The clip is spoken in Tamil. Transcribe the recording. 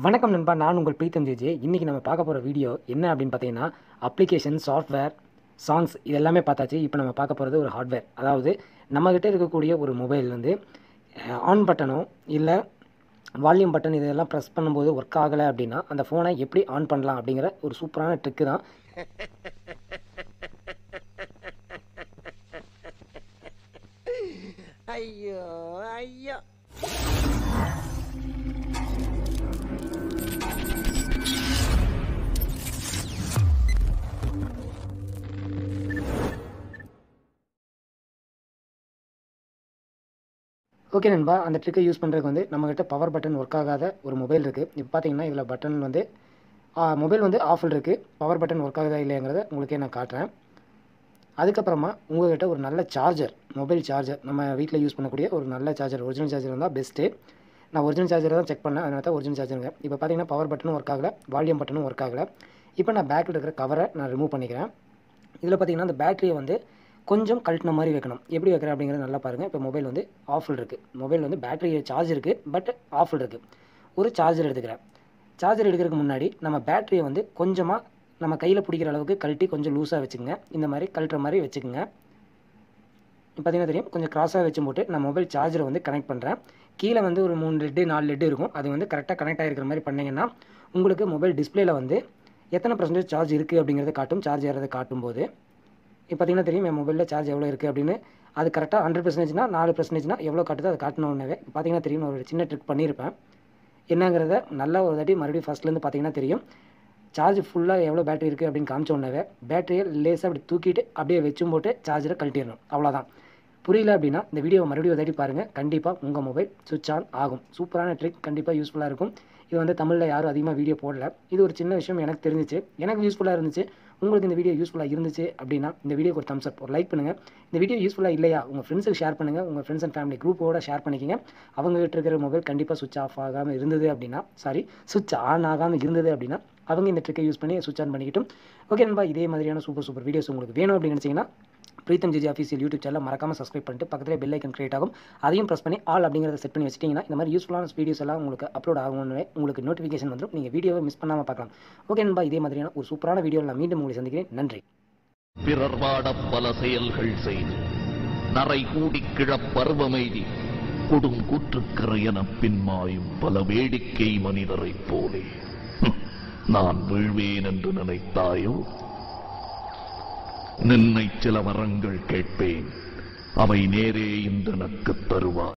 வணக்கம் நண்பா நான் உங்கள் பிரீத்தம் ஜேஜே இன்றைக்கி நம்ம பார்க்க போகிற வீடியோ என்ன அப்படின்னு பார்த்தீங்கன்னா அப்ளிகேஷன் சாஃப்ட்வேர் சாங்ஸ் இது எல்லாமே பார்த்தாச்சு இப்போ நம்ம பார்க்க போகிறது ஒரு ஹார்ட்வேர் அதாவது நம்மக்கிட்ட இருக்கக்கூடிய ஒரு மொபைல் வந்து ஆன் பட்டனோ இல்லை வால்யூம் பட்டன் இதெல்லாம் ப்ரெஸ் பண்ணும்போது ஒர்க் ஆகலை அப்படின்னா அந்த ஃபோனை எப்படி ஆன் பண்ணலாம் அப்படிங்கிற ஒரு சூப்பரான ட்ரிக்கு தான் ஐயோ ஐயோ ஓகே நண்பா அந்த ட்ரிக்கை யூஸ் பண்ணுறதுக்கு வந்து நம்மக்கிட்ட பவர் பட்டன் ஒர்க் ஆகாத ஒரு மொபைல் இருக்குது இப்போ பார்த்தீங்கன்னா இதில் பட்டன் வந்து மொபைல் வந்து ஆஃபில் இருக்குது பவர் பட்டன் ஒர்க் ஆகுதா இல்லையாங்கிறத உங்களுக்கே நான் காட்டுறேன் அதுக்கப்புறமா உங்கள்கிட்ட ஒரு நல்ல சார்ஜர் மொபைல் சார்ஜர் நம்ம வீட்டில் யூஸ் பண்ணக்கூடிய ஒரு நல்ல சார்ஜர் ஒரிஜினல் சார்ஜர் இருந்தால் பெஸ்ட்டு நான் ஒரிஜினல் சார்ஜர் தான் செக் பண்ணேன் அதனால தான் ஒரிஜினல் சார்ஜருங்க இப்போ பார்த்தீங்கன்னா பவர் பட்டனும் ஒர்க் ஆகலை வால்யூம் பட்டனும் ஒர்க் ஆகலை இப்போ நான் பேக்கில் இருக்கிற கவரை நான் ரிமூவ் பண்ணிக்கிறேன் இதில் பார்த்தீங்கன்னா அந்த பேட்டரியை வந்து கொஞ்சம் கழட்டின மாதிரி வைக்கணும் எப்படி வைக்கிறேன் அப்படிங்கிறது நல்லா பாருங்கள் இப்போ மொபைல் வந்து ஆஃபில் இருக்குது மொபைல் வந்து பேட்டரி சார்ஜ் இருக்குது பட் ஆஃபில் இருக்குது ஒரு சார்ஜர் எடுத்துக்கிறேன் சார்ஜர் எடுக்கிறதுக்கு முன்னாடி நம்ம பேட்டரியை வந்து கொஞ்சமாக நம்ம கையில் பிடிக்கிற அளவுக்கு கழட்டி கொஞ்சம் லூஸாக வச்சுக்கோங்க இந்த மாதிரி கழட்டுற மாதிரி வச்சுக்கோங்க இப்போ பார்த்தீங்கன்னா தெரியும் கொஞ்சம் கிராஸாக வச்சு போட்டு நான் மொபைல் சார்ஜரை வந்து கனெக்ட் பண்ணுறேன் கீழே வந்து ஒரு மூணு லெட்டு நாலு லெட்டு இருக்கும் அது வந்து கரெக்டாக கனெக்ட் ஆகிருக்கிற மாதிரி பண்ணிங்கன்னா உங்களுக்கு மொபைல் டிஸ்பிளேல வந்து எத்தனை பர்சன்டேஜ் சார்ஜ் இருக்குது அப்படிங்கிறத காட்டும் சார்ஜ் ஏறதை காட்டும்போது இப்போ பார்த்தீங்கன்னா தெரியும் என் மொபைலில் சார்ஜ் எவ்வளோ இருக்குது அப்படின்னு அது கரெக்டாக ஹண்ட்ரட் பர்சன்டேஜ்னா நாலு பர்சன்டேஜ்னா எவ்வளோ காட்டுதோ அதை காட்டணுன்னே பார்த்தீங்கன்னா தெரியும் நான் ஒரு சின்ன ட்ரிக் பண்ணியிருப்பேன் என்னங்கிறத நல்லா ஒரு தாட்டி மறுபடியும் ஃபஸ்ட்லேருந்து பார்த்தீங்கன்னா தெரியும் சார்ஜ் ஃபுல்லாக எவ்வளோ பேட்டரி இருக்குது அப்படின்னு காமிச்ச உடனே பேட்டரியை லேஸாக அப்படி தூக்கிட்டு அப்படியே வச்சும் போட்டு சார்ஜரை கழட்டிடணும் அவ்வளோதான் புரியல அப்படின்னா இந்த வீடியோவை மறுபடியும் உதவி பாருங்கள் கண்டிப்பாக உங்கள் மொபைல் சுவிட்ச் ஆன் ஆகும் சூப்பரான ட்ரிக் கண்டிப்பாக யூஸ்ஃபுல்லாக இருக்கும் இது வந்து தமிழில் யாரும் அதிகமாக வீடியோ போடல இது ஒரு சின்ன விஷயம் எனக்கு தெரிஞ்சிச்சு எனக்கு யூஸ்ஃபுல்லாக இருந்துச்சு உங்களுக்கு இந்த வீடியோ யூஸ்ஃபுல்லாக இருந்துச்சு அப்படின்னா இந்த வீடியோக்கு ஒரு தம்ஸ் அப் ஒரு லைக் பண்ணுங்கள் இந்த வீடியோ யூஸ்ஃபுல்லாக இல்லையா உங்கள் ஃப்ரெண்ட்ஸுக்கு ஷேர் பண்ணுங்கள் உங்கள் ஃப்ரெண்ட்ஸ் அண்ட் ஃபேமிலி குரூப்போட ஷேர் பண்ணிக்கங்க அவங்ககிட்ட இருக்கிற மொபைல் கண்டிப்பாக சுவிட்ச் ஆஃப் ஆகாமல் இருந்தது அப்படின்னா சாரி சுவிட்ச் ஆன் ஆகாமல் இருந்தது அப்படின்னா அவங்க இந்த ட்ரிக்கை யூஸ் பண்ணி சுவிட்ச் ஆன் பண்ணிக்கிட்டும் ஓகே நண்பா இதே மாதிரியான சூப்பர் சூப்பர் வீடியோஸ் உங்களுக்கு வேணும் அப்படின்னு நினச்சிங்கன்னா Preetham G G official YouTube channel மறக்காம சப்ஸ்கிரைப் பண்ணிட்டு பக்கத்தில் பெல் ஐக்கன் கிரியேட் ஆகும் அதையும் ப்ரெஸ் பண்ணி ஆல் அப்படிங்கிறத செட் பண்ணி வச்சிட்டிங்கன்னா இந்த மாதிரி யூஸ்ஃபுல்லான வீடியோஸ் எல்லாம் உங்களுக்கு அப்லோட் ஆகும்னு உங்களுக்கு நோட்டிஃபிகேஷன் வந்துடும் நீங்கள் வீடியோவை மிஸ் பண்ணாமல் பார்க்கலாம் ஓகே நண்பா இதே மாதிரியான ஒரு சூப்பரான வீடியோ நான் மீண்டும் உங்களை சந்திக்கிறேன் நன்றி பிறர் வாடப் பல செயல்கள் செய்து நரை கூடிக் கிழப் பருவமெய்தி கொடும் கூற்றுக்கரை எனப் பின்மாயும் பல வேடிக்கை மனிதரைப் போலே ஹம், நான் வீழ்வேன் என்று நினைத்தாயோ நின்னை சில வரங்கள் கேட்பேன் அவை நேரே இன்றனக்குத் தருவாய்